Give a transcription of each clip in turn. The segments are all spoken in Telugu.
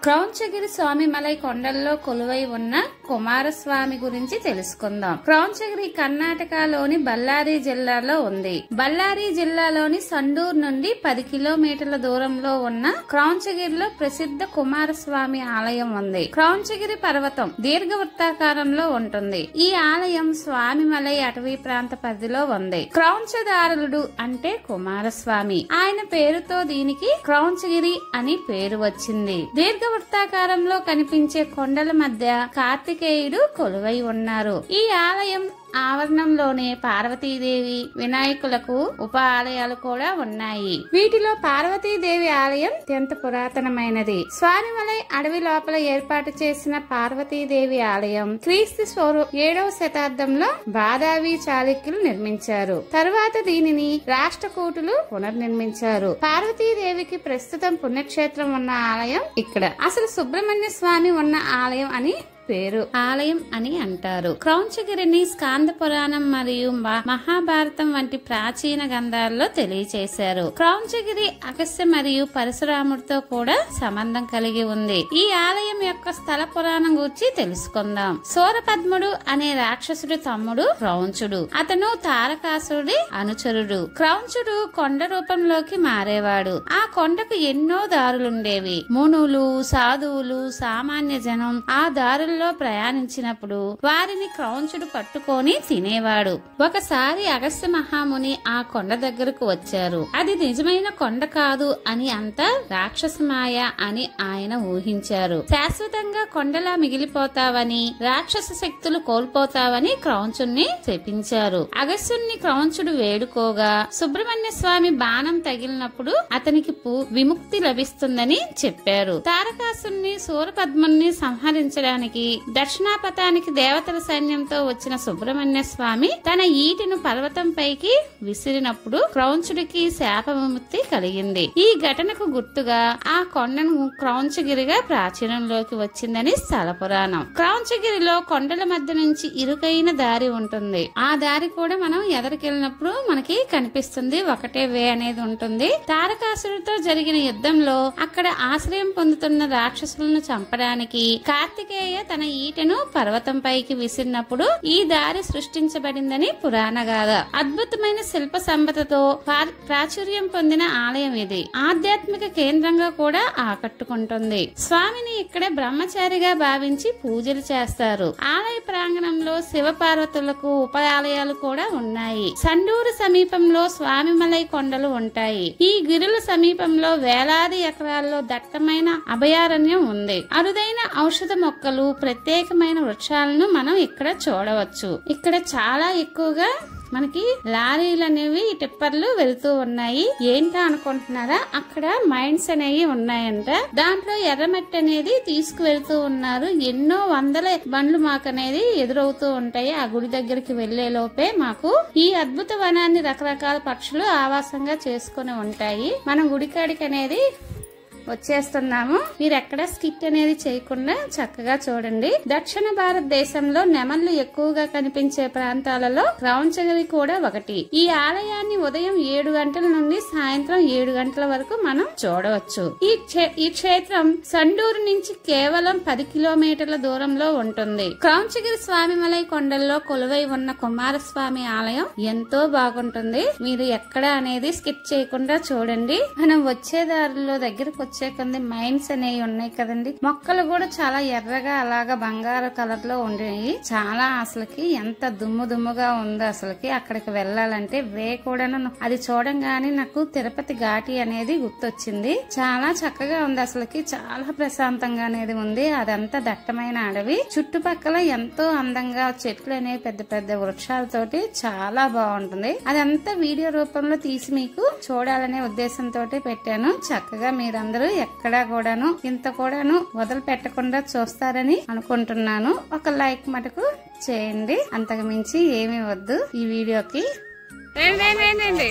క్రౌంచగిరి స్వామిమలై కొండల్లో కొలువై ఉన్న కుమారస్వామి గురించి తెలుసుకుందాం క్రౌంచగిరి కర్ణాటకలోని బళ్ళారి జిల్లాలో ఉంది బళ్ళారి జిల్లాలోని సండూర్ నుండి పది కిలోమీటర్ల దూరంలో ఉన్న క్రౌంచగిరిలో ప్రసిద్ధ కుమారస్వామి ఆలయం ఉంది క్రౌంచగిరి పర్వతం దీర్ఘవృత్తాకారంలో ఉంటుంది ఈ ఆలయం స్వామిమలై అటవీ ప్రాంత పరిధిలో ఉంది క్రౌంచదారులుడు అంటే కుమారస్వామి ఆయన పేరుతో దీనికి క్రౌంచగిరి అని పేరు వచ్చింది దీర్ఘవృత్తాకారంలో కనిపించే కొండల మధ్య కార్తికేయుడు కొలువై ఉన్నారు ఈ ఆలయం ఆవరణంలోనే పార్వతీదేవి వినాయకులకు ఉప ఆలయాలు కూడా ఉన్నాయి వీటిలో పార్వతీదేవి ఆలయం అత్యంత పురాతనమైనది స్వామిమలై అడవి లోపల ఏర్పాటు చేసిన పార్వతీదేవి ఆలయం క్రీస్తు స్వరూ ఏడవ శతాబ్దంలో బాదావి చాళుక్యులు నిర్మించారు తరువాత దీనిని రాష్ట్రకూటులు పునర్నిర్మించారు పార్వతీదేవికి ప్రస్తుతం పుణ్యక్షేత్రం ఉన్న ఆలయం ఇక్కడ అసలు సుబ్రహ్మణ్య స్వామి ఉన్న ఆలయం అని పేరు ఆలయం అని అంటారు క్రౌంచగిరిని స్కాంద పురాణం మరియు మ- మహాభారతం వంటి ప్రాచీన గ్రంథాల్లో తెలియచేశారు క్రౌంచగిరి అగస్య మరియు పరశురాముడితో కూడా సంబంధం కలిగి ఉంది ఈ ఆలయం యొక్క స్థల పురాణం గురించి తెలుసుకుందాం సూరపద్ముడు అనే రాక్షసుడి తమ్ముడు క్రౌంచుడు అతను తారకాసురుడి అనుచరుడు క్రౌంచుడు కొండ రూపంలోకి మారేవాడు ఆ కొండకు ఎన్నో దారులుండేవి మునులు సాధువులు సామాన్య జనం ఆ దారుల్లో ప్రయాణించినప్పుడు వారిని క్రౌంచుడు పట్టుకొని తినేవాడు ఒకసారి అగస్త్య మహాముని ఆ కొండ దగ్గరకు వచ్చారు అది నిజమైన కొండ కాదు అని అంతా రాక్షసమాయ అని ఆయన ఊహించారు శాశ్వతంగా కొండలా మిగిలిపోతావని రాక్షస శక్తులు కోల్పోతావని క్రౌంచుణ్ణి శపించారు అగస్త్యుణ్ణి క్రౌంచుడు వేడుకోగా సుబ్రహ్మణ్య స్వామి బాణం తగిలినప్పుడు అతనికి పు- విముక్తి లభిస్తుందని చెప్పారు తారకాసుని సూరపద్ముని సంహరించడానికి దక్షిణాపథానికి దేవతల సైన్యంతో వచ్చిన సుబ్రహ్మణ్య స్వామి తన ఈటిను పర్వతం పైకి విసిరినప్పుడు క్రౌంచుడికి శాప విముక్తి కలిగింది ఈ ఘటనకు గుర్తుగా ఆ కొండను క్రౌంచగిరిగా ప్రాచీనంలోకి వచ్చిందని స్థల పురాణం క్రౌంచగిరిలో కొండల మధ్య నుంచి ఇరుకైన దారి ఉంటుంది ఆ దారి కూడా మనం ఎదరికెళ్ళినప్పుడు మనకి కనిపిస్తుంది ఒకటే వే అనేది ఉంటుంది తారకాసురుడితో జరిగిన యుద్ధంలో అక్కడ ఆశ్రయం పొందుతున్న రాక్షసులను చంపడానికి కార్తికేయ తన ఈటెను పర్వతం పైకి విసిరినప్పుడు ఈ దారి సృష్టించబడిందని పురాణ గాథ అద్భుతమైన శిల్ప సంపదతో పా- ప్రాచుర్యం పొందిన ఆలయం ఇది ఆధ్యాత్మిక కేంద్రంగా కూడా ఆకట్టుకుంటుంది స్వామిని ఇక్కడ బ్రహ్మచారిగా భావించి పూజలు చేస్తారు ఆలయ ప్రాంగణంలో శివ పార్వతులకు ఉప ఆలయాలు కూడా ఉన్నాయి సండూరు సమీపంలో స్వామిమలై కొండలు ఉంటాయి ఈ గిరుల సమీపంలో వేలాది ఎకరాల్లో దట్టమైన అభయారణ్యం ఉంది అరుదైన ఔషధ మొక్కలు ప్రత్యేకమైన వృక్షాలను మనం ఇక్కడ చూడవచ్చు ఇక్కడ చాలా ఎక్కువగా మనకి లారీలు అనేవి టిప్పర్లు వెళ్తూ ఉన్నాయి ఏంటా అనుకుంటున్నారా అక్కడ మైండ్స్ అనేవి ఉన్నాయంట దాంట్లో ఎర్రమట్టి అనేది తీసుకువెళ్తూ ఉన్నారు ఎన్నో వందల బండ్లు మాకు అనేది ఎదురవుతూ ఉంటాయి ఆ గుడి దగ్గరికి వెళ్లే లోపే మాకు ఈ అద్భుత వనాన్ని రకరకాల పక్షులు ఆవాసంగా చేసుకుని ఉంటాయి మనం గుడికాడికి అనేది వచ్చేస్తున్నాము మీరు ఎక్కడ స్కిట్ అనేది చేయకుండా చక్కగా చూడండి దక్షిణ భారతదేశంలో నెమళ్లు ఎక్కువగా కనిపించే ప్రాంతాలలో క్రౌంచగిరి కూడా ఒకటి ఈ ఆలయాన్ని ఉదయం ఏడు గంటల నుండి సాయంత్రం ఏడు గంటల వరకు మనం చూడవచ్చు ఈ క్షే- ఈ క్షేత్రం సండూరు నుంచి కేవలం పది కిలోమీటర్ల దూరంలో ఉంటుంది క్రౌంచగిరి స్వామిమలై కొండల్లో కొలువై ఉన్న కుమారస్వామి ఆలయం ఎంతో బాగుంటుంది మీరు ఎక్కడ అనేది స్కిప్ చేయకుండా చూడండి మనం వచ్చే దారిలో దగ్గరకు వచ్చే కొంది మైన్స్ అనేవి ఉన్నాయి కదండి మొక్కలు కూడా చాలా ఎర్రగా అలాగా బంగారు కలర్ లో ఉండేవి చాలా అసలుకి ఎంత దుమ్ము దుమ్ముగా ఉందో అసలుకి అక్కడికి వెళ్ళాలంటే వే కూడా అది చూడంగానే నాకు తిరుపతి ఘాటి అనేది గుర్తొచ్చింది చాలా చక్కగా ఉంది అసలుకి చాలా ప్రశాంతంగా అనేది ఉంది అదంతా దట్టమైన అడవి చుట్టుపక్కల ఎంతో అందంగా చెట్లు అనేవి పెద్ద పెద్ద వృక్షాలతోటి చాలా బాగుంటుంది అదంతా వీడియో రూపంలో తీసి మీకు చూడాలనే ఉద్దేశంతో పెట్టాను చక్కగా మీరందరూ ఎక్కడా కూడాను ఇంత కూడాను వదిలిపెట్టకుండా చూస్తారని అనుకుంటున్నాను ఒక లైక్ మటుకు చేయండి అంతకు మించి ఏమీ వద్దు ఈ వీడియోకి రండి, రండి, రండి.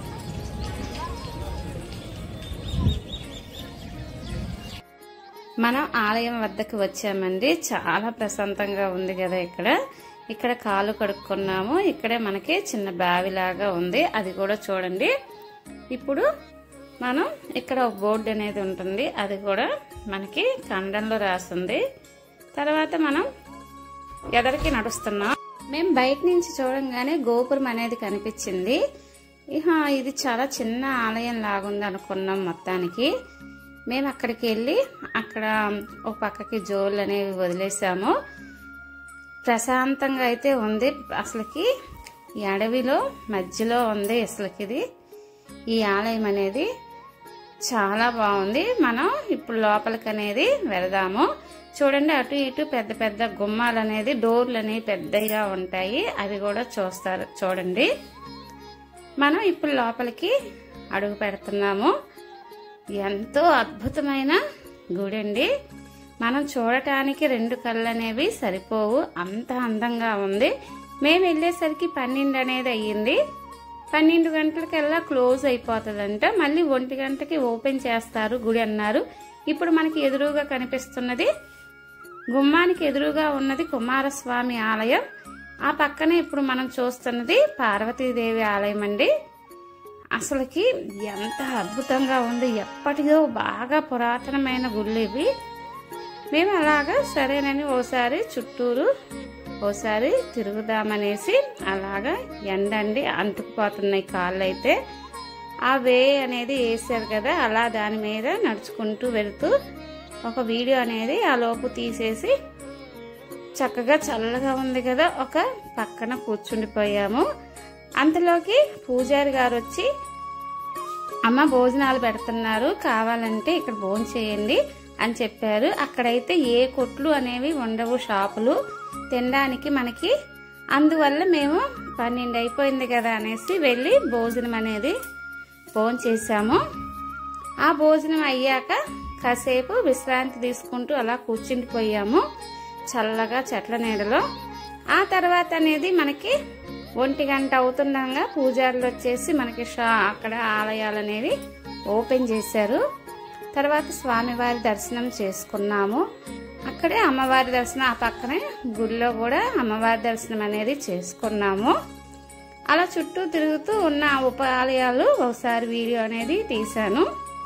మన మనం ఆలయం వద్దకు వచ్చామండి చాలా ప్రశాంతంగా ఉంది కదా ఇక్కడ ఇక్కడ కాలు కడుక్కున్నాము ఇక్కడే మనకి చిన్న బావిలాగా ఉంది అది కూడా చూడండి ఇప్పుడు మనం ఇక్కడ ఒక బోర్డు అనేది ఉంటుంది అది కూడా మనకి కన్నడంలో రాస్తుంది తర్వాత మనం ఎదరికి నడుస్తున్నాం మేము బయట నుంచి చూడంగానే గోపురం అనేది కనిపించింది ఇహ ఇది చాలా చిన్న ఆలయం లాగుంది అనుకున్నాం మొత్తానికి మేము అక్కడికి వెళ్ళి అక్కడ ఒక పక్కకి జోళ్ళు అనేవి వదిలేసాము ప్రశాంతంగా అయితే ఉంది అసలుకి ఈ అడవిలో మధ్యలో ఉంది అసలుకి ఇది ఈ ఆలయం అనేది చాలా బాగుంది మనం ఇప్పుడు లోపలికి అనేది వెళదాము చూడండి అటు ఇటు పెద్ద పెద్ద గుమ్మాలు అనేది డోర్లు అనేవి పెద్దగా ఉంటాయి అవి కూడా చూస్తారు చూడండి మనం ఇప్పుడు లోపలికి అడుగు పెడుతున్నాము ఎంతో అద్భుతమైన గుడి అండి మనం చూడటానికి రెండు కళ్ళు అనేవి సరిపోవు అంత అందంగా ఉంది మేము వెళ్ళేసరికి పన్నెండు అనేది అయ్యింది పన్నెండు గంటలకల్లా క్లోజ్ అయిపోతుందంట మళ్ళీ ఒంటి గంటకి ఓపెన్ చేస్తారు గుడి అన్నారు ఇప్పుడు మనకి ఎదురుగా కనిపిస్తున్నది గుమ్మానికి ఎదురుగా ఉన్నది కుమారస్వామి ఆలయం ఆ పక్కనే ఇప్పుడు మనం చూస్తున్నది పార్వతీదేవి ఆలయం అండి అసలుకి ఎంత అద్భుతంగా ఉంది ఎప్పటిదో బాగా పురాతనమైన గుళ్ళు ఇవి మేము అలాగా సరేనని ఓసారి చుట్టూరు ఓసారి తిరుగుదామనేసి అలాగా ఎండండి అంటుకుపోతున్నాయి కాళ్ళు అయితే ఆ వే అనేది వేసారు కదా అలా దాని మీద నడుచుకుంటూ వెళుతూ ఒక వీడియో అనేది ఆ లోపు తీసేసి చక్కగా చల్లగా ఉంది కదా ఒక పక్కన కూర్చుండిపోయాము అంతలోకి పూజారి గారు వచ్చి అమ్మ భోజనాలు పెడుతున్నారు కావాలంటే ఇక్కడ భోజనం చేయండి అని చెప్పారు అక్కడైతే ఏ కొట్లు అనేవి ఉండవు షాపులు తినడానికి మనకి అందువల్ల మేము పన్నెండు అయిపోయింది కదా అనేసి వెళ్ళి భోజనం అనేది భోజనం చేసాము ఆ భోజనం అయ్యాక కాసేపు విశ్రాంతి తీసుకుంటూ అలా కూర్చుండిపోయాము చల్లగా చెట్ల నీడలో ఆ తర్వాత అనేది మనకి ఒంటి గంట అవుతుండగా పూజారులు వచ్చేసి మనకి షా అక్కడ ఆలయాలు అనేవి ఓపెన్ చేశారు తర్వాత స్వామివారి దర్శనం చేసుకున్నాము అక్కడే అమ్మవారి దర్శనం ఆ పక్కనే గుడిలో కూడా అమ్మవారి దర్శనం అనేది చేసుకున్నాము అలా చుట్టూ తిరుగుతూ ఉన్న ఉప ఆలయాలు ఒకసారి వీడియో అనేది తీశాను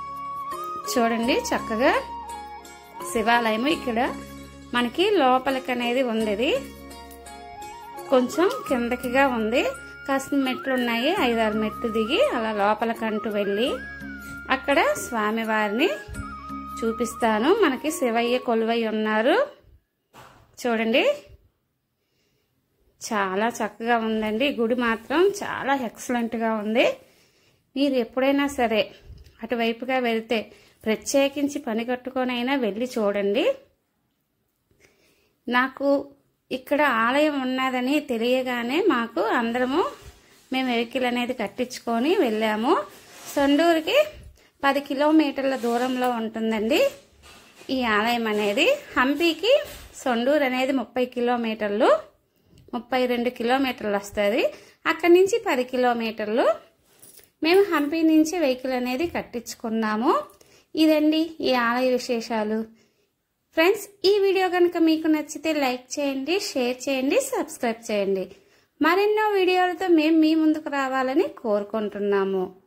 చూడండి చక్కగా శివాలయం ఇక్కడ మనకి లోపలికి అనేది ఉంది ఇది కొంచెం కిందకిగా ఉంది కాసిన మెట్లు ఉన్నాయి ఐదారు మెట్లు దిగి అలా లోపలికంటూ వెళ్ళి అక్కడ స్వామివారిని చూపిస్తాను మనకి శివయ్య కొలువై ఉన్నారు చూడండి చాలా చక్కగా ఉందండి గుడి మాత్రం చాలా ఎక్సలెంట్గా ఉంది మీరు ఎప్పుడైనా సరే అటువైపుగా వెళ్తే ప్రత్యేకించి పని కట్టుకొనైనా వెళ్ళి చూడండి నాకు ఇక్కడ ఆలయం ఉన్నదని తెలియగానే మాకు అందరము మేము వెహికల్ అనేది కట్టించుకొని వెళ్ళాము సొండూరుకి పది కిలోమీటర్ల దూరంలో ఉంటుందండి ఈ ఆలయం అనేది హంపీకి సొండూరు అనేది ముప్పై కిలోమీటర్లు ముప్పై రెండు కిలోమీటర్లు వస్తుంది అక్కడి నుంచి పది కిలోమీటర్లు మేము హంపీ నుంచి వెహికల్ అనేది కట్టించుకున్నాము ఇదండి ఈ ఆలయ విశేషాలు ఫ్రెండ్స్ ఈ వీడియో కనుక మీకు నచ్చితే లైక్ చేయండి షేర్ చేయండి సబ్స్క్రైబ్ చేయండి మరెన్నో వీడియోలతో మేము మీ ముందుకు రావాలని కోరుకుంటున్నాము